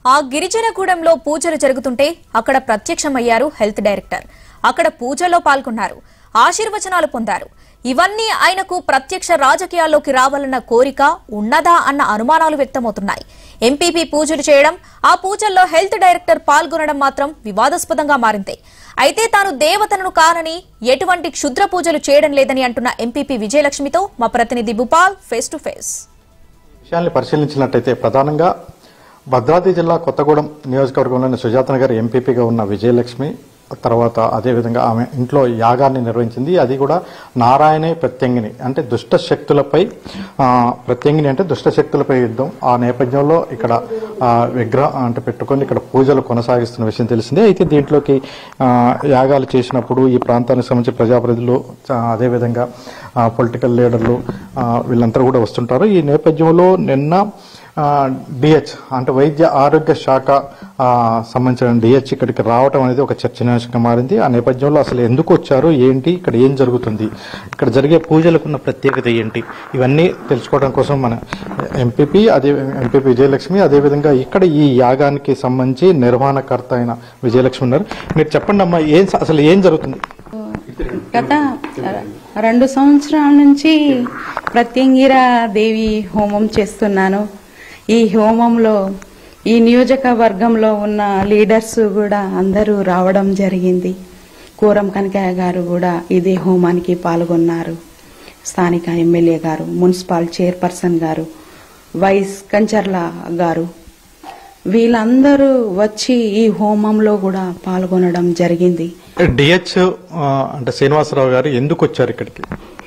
ఆ గిరిజనగూడెంలో పూజలు జరుగుతుంటే అక్కడ ప్రత్యక్షమయ్యారు హెల్త్ డైరెక్టర్ అక్కడ పూజల్లో పాల్గొన్నారు ఆశీర్వచనాలు పొందారు ఇవన్నీ ఆయనకు ప్రత్యక్ష రాజకీయాల్లోకి రావాలన్న కోరిక ఉన్నదా అన్న అనుమానాలు వ్యక్తమవుతున్నాయి ఎంపీపీ పూజలు చేయడం ఆ పూజల్లో హెల్త్ డైరెక్టర్ పాల్గొనడం మాత్రం వివాదాస్పదంగా మారింది అయితే తాను దేవతలను కానని ఎటువంటి క్షుద్ర పూజలు చేయడం లేదని అంటున్న ఎంపీపీ విజయలక్ష్మితో మా ప్రతినిధి భూపాల్ ఫేస్ టు ఫేస్ విషయాన్ని పరిశీలించినట్టయితే ప్రధానంగా భద్రాద్రి జిల్లా కొత్తగూడెం నియోజకవర్గంలోని సుజాత నగర్ ఎంపీపీగా ఉన్న విజయలక్ష్మి తర్వాత అదేవిధంగా ఆమె ఇంట్లో యాగాన్ని నిర్వహించింది అది కూడా నారాయణే ప్రత్యంగిని అంటే దుష్ట శక్తులపై ఆ, ప్రత్యంగిని అంటే దుష్ట శక్తులపై యుద్ధం ఆ నేపథ్యంలో ఇక్కడ ఆ, విగ్రహం అంటే పెట్టుకొని ఇక్కడ పూజలు కొనసాగిస్తున్న విషయం తెలిసిందే అయితే దీంట్లోకి ఆ, యాగాలు చేసినప్పుడు ఈ ప్రాంతానికి సంబంధించి ప్రజాప్రతినిధులు ఆ, అదేవిధంగా పొలిటికల్ లీడర్లు ఆ, వీళ్ళంతా కూడా వస్తుంటారు ఈ నేపథ్యంలో నిన్న డిహెచ్ అంటే వైద్య ఆరోగ్య శాఖ ఆ, సంబంధించిన డిహెచ్ ఇక్కడికి రావటం అనేది ఒక చర్చనీయాంశంగా మారింది ఆ నేపథ్యంలో అసలు ఎందుకు వచ్చారు ఏంటి ఇక్కడ ఏం జరుగుతుంది ఇక్కడ జరిగే పూజలకు ఉన్న ప్రత్యేకత ఏంటి ఇవన్నీ తెలుసుకోవడం కోసం మన ఎంపీపీ అదే ఎంపీపీ విజయలక్ష్మి అదేవిధంగా ఇక్కడ ఈ యాగానికి సంబంధించి నిర్వహణకర్త అయిన విజయలక్ష్మి ఉన్నారు మీరు చెప్పండి అమ్మా ఏం అసలు ఏం జరుగుతుంది గత రెండు సంవత్సరాల నుంచి ప్రత్యంగిర దేవి హోమం చేస్తున్నాను ఈ హోమంలో ఈ నియోజకవర్గంలో ఉన్న లీడర్స్ కూడా అందరూ రావడం జరిగింది కూరం కనకయ్య గారు కూడా ఇదే హోమానికి పాల్గొన్నారు స్థానిక ఎమ్మెల్యే గారు మున్సిపల్ చైర్పర్సన్ గారు వైస్ కంచర్ల గారు వీళ్ళందరూ వచ్చి ఈ హోమంలో కూడా పాల్గొనడం జరిగింది డిహెచ్ అంటే శ్రీనివాసరావు గారు ఎందుకు వచ్చారు ఇక్కడికి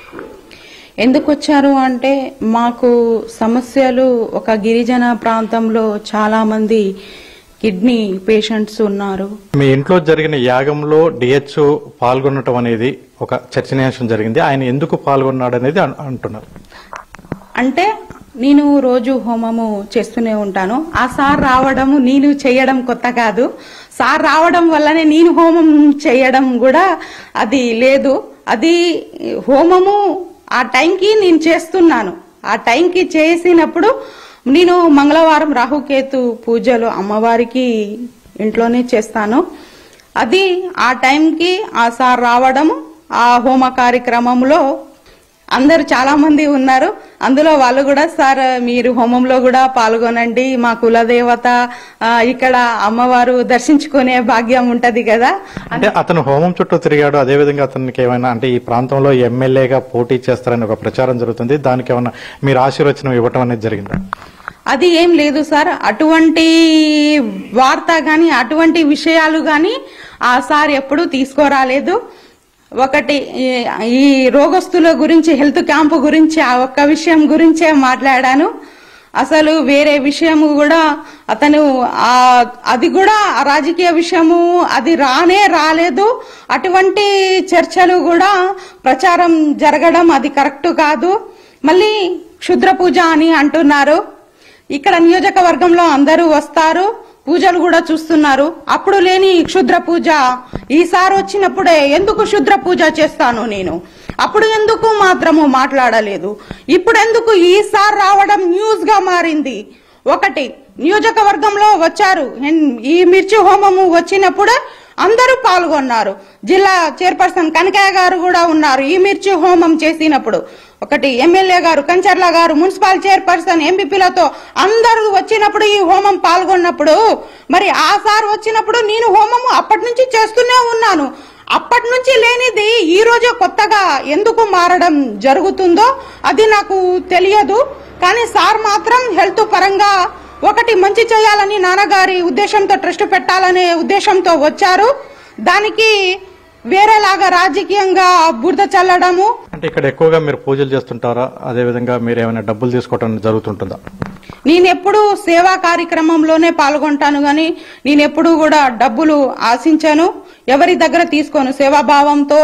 ఎందుకు వచ్చారు అంటే మాకు సమస్యలు ఒక గిరిజన ప్రాంతంలో చాలా మంది కిడ్నీ పేషెంట్స్ ఉన్నారు మీ ఇంట్లో జరిగిన యాగంలో డిహెచ్ పాల్గొనటం అనేది ఒక చర్చనీయాంశం జరిగింది ఆయన ఎందుకు పాల్గొన్నాడు అనేది అన్- అంటున్నారు అంటే నేను రోజు హోమము చేస్తూనే ఉంటాను ఆ సార్ రావడము నేను చేయడం కొత్త కాదు సార్ రావడం వల్లనే నేను హోమం చేయడం కూడా అది లేదు అది హోమము ఆ టైంకి నేను చేస్తున్నాను ఆ టైంకి చేసినప్పుడు నేను మంగళవారం రాహుకేతు పూజలు అమ్మవారికి ఇంట్లోనే చేస్తాను అది ఆ టైంకి ఆ సార్ రావడము ఆ హోమ కార్యక్రమంలో అందరు చాలా మంది ఉన్నారు అందులో వాళ్ళు కూడా సార్ మీరు హోమంలో కూడా పాల్గొనండి మా కులదేవత ఆ, ఇక్కడ అమ్మవారు దర్శించుకునే భాగ్యం ఉంటది కదా అంటే అతను హోమం చుట్టూ తిరిగాడు అదేవిధంగా అతనికి ఏమైనా అంటే ఈ ప్రాంతంలో ఎమ్మెల్యేగా పోటీ చేస్తారని ఒక ప్రచారం జరుగుతుంది దానికి ఏమైనా మీరు ఆశీర్వచనం ఇవ్వటం అనేది జరిగిందా అది ఏం లేదు సార్ అటువంటి వార్త గాని అటువంటి విషయాలు గాని ఆ సార్ ఎప్పుడు తీసుకురాలేదు ఒకటి ఈ- ఈ రోగస్తుల గురించి హెల్త్ క్యాంపు గురించి ఆ ఒక్క విషయం గురించే మాట్లాడాను అసలు వేరే విషయము కూడా అతను ఆ అది కూడా ఆ రాజకీయ విషయము అది రానే రాలేదు అటువంటి చర్చలు కూడా ప్రచారం జరగడం అది కరెక్ట్ కాదు మళ్ళీ క్షుద్ర పూజ అని అంటున్నారు ఇక్కడ నియోజకవర్గంలో అందరూ వస్తారు పూజలు కూడా చూస్తున్నారు అప్పుడు లేని క్షుద్ర పూజ ఈసారి వచ్చినప్పుడే ఎందుకు క్షుద్ర పూజ చేస్తాను నేను అప్పుడు ఎందుకు మాత్రము మాట్లాడలేదు ఇప్పుడు ఎందుకు ఈసారి రావడం న్యూస్ గా మారింది ఒకటి నియోజకవర్గంలో వచ్చారు ఎన్- ఈ మిర్చి హోమము వచ్చినప్పుడు అందరూ పాల్గొన్నారు జిల్లా చైర్పర్సన్ కనకయ్య గారు కూడా ఉన్నారు ఈ మిర్చి హోమం చేసినప్పుడు ఒకటి ఎమ్మెల్యే గారు కంచర్ల గారు మున్సిపల్ చైర్పర్సన్ ఎంపీపీలతో అందరూ వచ్చినప్పుడు ఈ హోమం పాల్గొన్నప్పుడు మరి ఆ సార్ వచ్చినప్పుడు నేను హోమము అప్పటి నుంచి చేస్తూనే ఉన్నాను అప్పటి నుంచి లేనిది ఈ రోజు కొత్తగా ఎందుకు మారడం జరుగుతుందో అది నాకు తెలియదు కానీ సార్ మాత్రం హెల్త్ పరంగా ఒకటి మంచి చేయాలని నాన్నగారి ఉద్దేశంతో ట్రస్ట్ పెట్టాలనే ఉద్దేశంతో వచ్చారు దానికి వేరేలాగా రాజకీయంగా బురద చల్లడము అంటే ఇక్కడ ఎక్కువగా మీరు పూజలు చేస్తుంటారా అదేవిధంగా మీరు ఏమైనా డబ్బులు తీసుకోవటం జరుగుతుంటుందా నేను ఎప్పుడు సేవా కార్యక్రమంలోనే పాల్గొంటాను గాని నేను ఎప్పుడు కూడా డబ్బులు ఆశించాను ఎవరి దగ్గర తీసుకోను సేవాభావంతో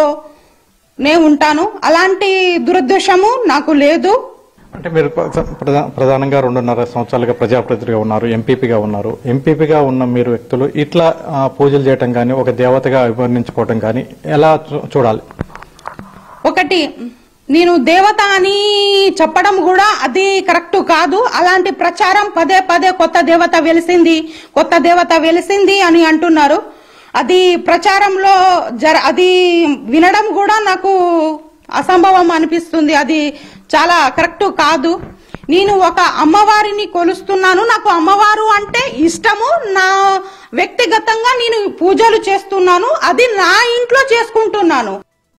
నే ఉంటాను అలాంటి దురదృష్టము నాకు లేదు అంటే మీరు ప్ర- ప్రధా- ప్రధానంగా రెండున్నర సంవత్సరాలుగా ప్రజాప్రతినిధిగా ఉన్నారు ఎంపీపీగా ఉన్నారు ఎంపీపీగా ఉన్న మీరు వ్యక్తులు ఇట్లా ఆ, పూజలు చేయటం కానీ ఒక దేవతగా అభివర్ణించుకోవటం కానీ ఎలా చూ- చూడాలి ఒకటి నేను దేవత అని చెప్పడం కూడా అది కరెక్ట్ కాదు అలాంటి ప్రచారం పదే పదే కొత్త దేవత వెలిసింది కొత్త దేవత వెలిసింది అని అంటున్నారు అది ప్రచారంలో జర అది వినడం కూడా నాకు అసంభవం అనిపిస్తుంది అది చాలా కరెక్ట్ కాదు నేను ఒక అమ్మవారిని కొలుస్తున్నాను నాకు అమ్మవారు అంటే ఇష్టము నా వ్యక్తిగతంగా నేను పూజలు చేస్తున్నాను అది నా ఇంట్లో చేసుకుంటున్నాను